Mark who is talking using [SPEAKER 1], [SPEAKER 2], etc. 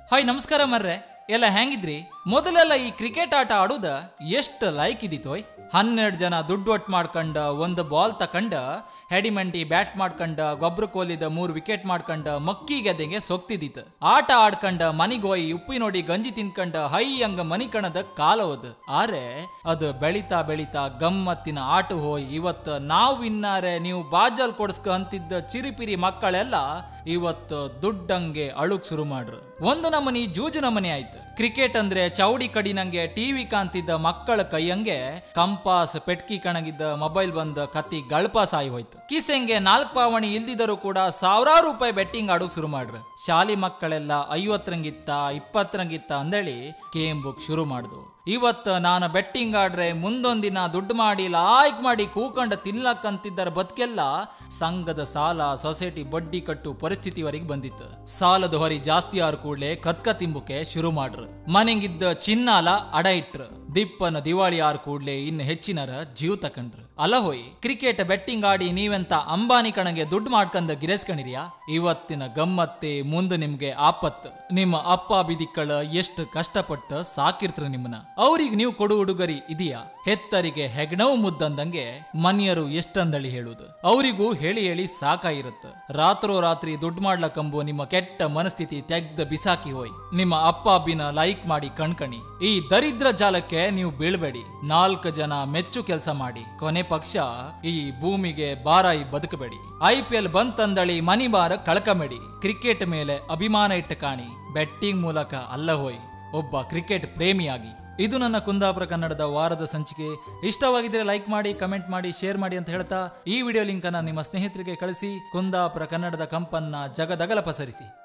[SPEAKER 1] hi ನಮಸ್ಕಾರ ಮರ್ರೆ ಎಲ್ಲ ಹೆಂಗಿದ್ರಿ ಮೊದಲೆಲ್ಲ ಈ ಕ್ರಿಕೆಟ್ ಆಟ ಆಡುದ ಎಷ್ಟು ಲೈಕ್ ಇದ್ದಿತ್ತೋಯ್ ಹನ್ನೆರಡು ಜನ ದುಡ್ಡು ಒಟ್ಟು ಮಾಡ್ಕೊಂಡ ಒಂದು ಬಾಲ್ ತಕಂಡ ಹೆಡಿಮೆಂಟಿ ಬ್ಯಾಟ್ ಮಾಡ್ಕೊಂಡ ಗೊಬ್ಬರ ಕೋಲಿದ ಮೂರು ವಿಕೆಟ್ ಮಾಡ್ಕೊಂಡ ಮಕ್ಕಿ ಗೆದ್ದೆಗೆ ಸೊಕ್ತಿದ್ದಿತ್ತು ಆಟ ಆಡ್ಕಂಡ ಮನಿಗೋಯ್ ಉಪ್ಪಿ ನೋಡಿ ಗಂಜಿ ತಿನ್ಕಂಡ ಹೈ ಹಂಗ ಮನಿ ಕಣದ ಕಾಲ ಹೋದ್ ಆರೆ ಅದು ಬೆಳಿತಾ ಬೆಳಿತಾ ಗಮ್ಮತ್ತಿನ ಆಟ ಹೋಯ್ ಇವತ್ತು ನಾವು ಇನ್ನಾರೆ ನೀವು ಬಾಜಲ್ ಕೊಡ್ಸ್ಕ ಅಂತಿದ್ದ ಚಿರಿಪಿರಿ ಮಕ್ಕಳೆಲ್ಲ ಇವತ್ತು ದುಡ್ಡಂಗೆ ಅಳುಕ್ ಶುರು ಮಾಡ್ರು ಒಂದು ನಮನಿ ಜೂಜು ನಮನಿ ಆಯ್ತು ಕ್ರಿಕೆಟ್ ಅಂದ್ರೆ ಚೌಡಿ ಕಡಿನಂಗೆ ಟಿವಿ ಕಾಂತಿದ್ದ ಮಕ್ಕಳ ಕೈಯಂಗೆ ಕಂಪಾಸ್ ಪೆಟ್ಕಿ ಕಣಗಿದ್ದ ಮೊಬೈಲ್ ಬಂದ ಕತ್ತಿ ಗಳಪಾಸ್ ಆಗಿ ಹೋಯ್ತು ಕಿಸೆಂಗೆ ನಾಲ್ಕು ಪಾವಣಿ ಇಲ್ದಿದರೂ ಕೂಡ ಸಾವಿರಾರು ರೂಪಾಯಿ ಬೆಟ್ಟಿಂಗ್ ಆಡೋಕ್ ಶುರು ಮಾಡ್ರು ಶಾಲಿ ಮಕ್ಕಳೆಲ್ಲ ಐವತ್ತರಂಗಿತ್ತ ಇಪ್ಪತ್ತರಂಗಿತ್ತ ಅಂದೇಳಿ ಗೇಮ್ ಬುಕ್ ಶುರು ಮಾಡ್ದು ಇವತ್ತು ನಾನು ಬೆಟ್ಟಿಂಗ್ ಆಡ್ರೆ ಮುಂದೊಂದಿನ ದುಡ್ಡು ಮಾಡಿ ಲಾಯ್ಕ್ ಮಾಡಿ ಕೂಕಂಡ ತಿನ್ಲಕ್ಕಂತಿದ್ದರ ಬದುಕೆಲ್ಲ ಸಂಘದ ಸಾಲ ಸೊಸೈಟಿ ಬಡ್ಡಿ ಕಟ್ಟು ಪರಿಸ್ಥಿತಿವರೆಗೆ ಬಂದಿತ್ತು ಸಾಲದ ಹೊರಿ ಜಾಸ್ತಿ ಆರ್ ಕೂಡ್ಲೆ ಕತ್ಕ ತಿಂಬುಕೆ ಶುರು ಮಾಡ್ರು ಮನೆಗಿದ್ದ ಚಿನ್ನಾಲ ಅಡ ಇಟ್ರು ದಿಪ್ಪನ ದಿವಾಳಿ ಆರ್ ಕೂಡ್ಲೆ ಇನ್ನು ಹೆಚ್ಚಿನರ ಜೀವ ತಕಂಡ್ರು ಅಲ್ಲ ಹೋಯ್ ಕ್ರಿಕೆಟ್ ಬೆಟ್ಟಿಂಗ್ ಆಡಿ ನೀವೆಂತ ಅಂಬಾನಿ ಕಣಗೆ ದುಡ್ಡು ಮಾಡ್ಕಂದ ಗಿರೇಸ್ಕೊಂಡಿರಿಯಾ ಇವತ್ತಿನ ಗಮ್ಮತ್ತೆ ಮುಂದೆ ನಿಮ್ಗೆ ಆಪತ್ತು ನಿಮ್ಮ ಅಪ್ಪ ಬಿದಿಕ್ಕಳ ಎಷ್ಟು ಕಷ್ಟಪಟ್ಟು ಸಾಕಿರ್ತ್ರು ನಿಮ್ಮನ್ನ ಅವ್ರಿಗೆ ನೀವು ಕೊಡು ಉಡುಗೊರಿ ಇದೆಯಾ ಹೆತ್ತರಿಗೆ ಹೆಗ್ಣವು ಮುದ್ದಂದಂಗೆ ಮನಿಯರು ಎಷ್ಟಂದಳಿ ಹೇಳುವುದು ಅವರಿಗೂ ಹೇಳಿ ಹೇಳಿ ಸಾಕಾಗಿರುತ್ತೆ ರಾತ್ರೋ ರಾತ್ರಿ ದುಡ್ಡು ಮಾಡ್ಲಕ್ಕಂಬು ನಿಮ್ಮ ಕೆಟ್ಟ ಮನಸ್ಥಿತಿ ತೆಗ್ದ ಬಿಸಾಕಿ ಹೋಯ್ ನಿಮ್ಮ ಅಪ್ಪ ಅಬ್ಬಿನ ಲೈಕ್ ಮಾಡಿ ಕಣ್ಕಣಿ ಈ ದರಿದ್ರ ಜಾಲಕ್ಕೆ ನೀವು ಬೀಳ್ಬೇಡಿ ನಾಲ್ಕು ಜನ ಮೆಚ್ಚು ಕೆಲಸ ಮಾಡಿ ಕೊನೆ ಪಕ್ಷ ಈ ಭೂಮಿಗೆ ಬಾರಾಯಿ ಬದುಕಬೇಡಿ ಐ ಪಿ ಎಲ್ ಬಂತಂದಳಿ ಮನಿ ಬಾರ ಕಳ್ಕಬೇಡಿ ಕ್ರಿಕೆಟ್ ಮೇಲೆ ಅಭಿಮಾನ ಇಟ್ಟು ಕಾಣಿ ಬೆಟ್ಟಿಂಗ್ ಮೂಲಕ ಅಲ್ಲ ಹೋಯ್ ಒಬ್ಬ ಕ್ರಿಕೆಟ್ ಪ್ರೇಮಿಯಾಗಿ ಇದು ನನ್ನ ಕುಂದಾಪುರ ಕನ್ನಡದ ವಾರದ ಸಂಚಿಕೆ ಇಷ್ಟವಾಗಿದ್ರೆ ಲೈಕ್ ಮಾಡಿ ಕಮೆಂಟ್ ಮಾಡಿ ಶೇರ್ ಮಾಡಿ ಅಂತ ಹೇಳ್ತಾ ಈ ವಿಡಿಯೋ ಲಿಂಕ್ ಅನ್ನ ನಿಮ್ಮ ಸ್ನೇಹಿತರಿಗೆ ಕಳಿಸಿ ಕುಂದಾಪುರ ಕನ್ನಡದ ಕಂಪನ್ನ ಜಗದಗಲ ಪಸರಿಸಿ